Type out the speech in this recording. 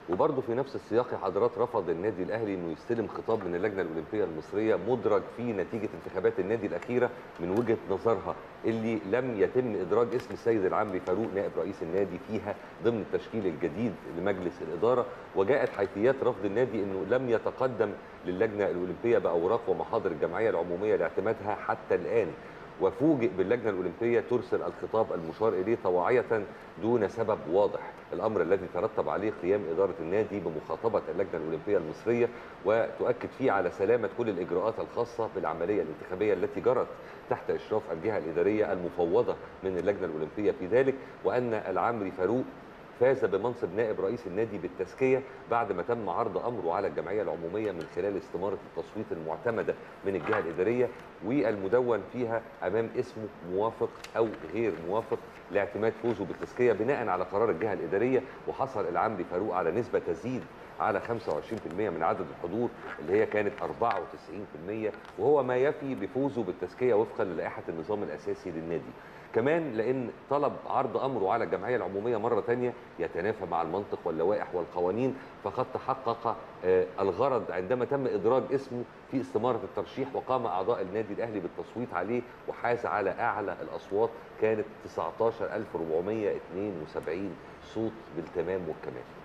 وبرضه في نفس السياق يا حضرات رفض النادي الاهلي انه يستلم خطاب من اللجنه الاولمبيه المصريه مدرج في نتيجه انتخابات النادي الاخيره من وجهه نظرها اللي لم يتم ادراج اسم السيد العمري فاروق نائب رئيس النادي فيها ضمن التشكيل الجديد لمجلس الاداره وجاءت حيثيات رفض النادي انه لم يتقدم للجنه الاولمبيه باوراق ومحاضر الجمعيه العموميه لاعتمادها حتى الان وفوجئ باللجنه الاولمبيه ترسل الخطاب المشار اليه طواعيه دون سبب واضح الامر الذي ترتب عليه قيام اداره النادي بمخاطبه اللجنه الاولمبيه المصريه وتؤكد فيه على سلامه كل الاجراءات الخاصه بالعمليه الانتخابيه التي جرت تحت اشراف الجهه الاداريه المفوضه من اللجنه الاولمبيه في ذلك وان العمري فاروق فاز بمنصب نائب رئيس النادي بالتزكيه بعد ما تم عرض امره على الجمعيه العموميه من خلال استماره التصويت المعتمده من الجهه الاداريه والمدون فيها امام اسمه موافق او غير موافق لاعتماد فوزه بالتزكيه بناء على قرار الجهه الاداريه وحصل العمري فاروق على نسبه تزيد على 25% من عدد الحضور اللي هي كانت 94% وهو ما يفي بفوزه بالتزكيه وفقا للائحه النظام الاساسي للنادي. كمان لان طلب عرض امره على الجمعيه العموميه مره ثانيه يتنافى مع المنطق واللوائح والقوانين فقد تحقق آه الغرض عندما تم ادراج اسمه في استماره الترشيح وقام اعضاء النادي الاهلي بالتصويت عليه وحاز على اعلى الاصوات كانت 19472 صوت بالتمام والكمال.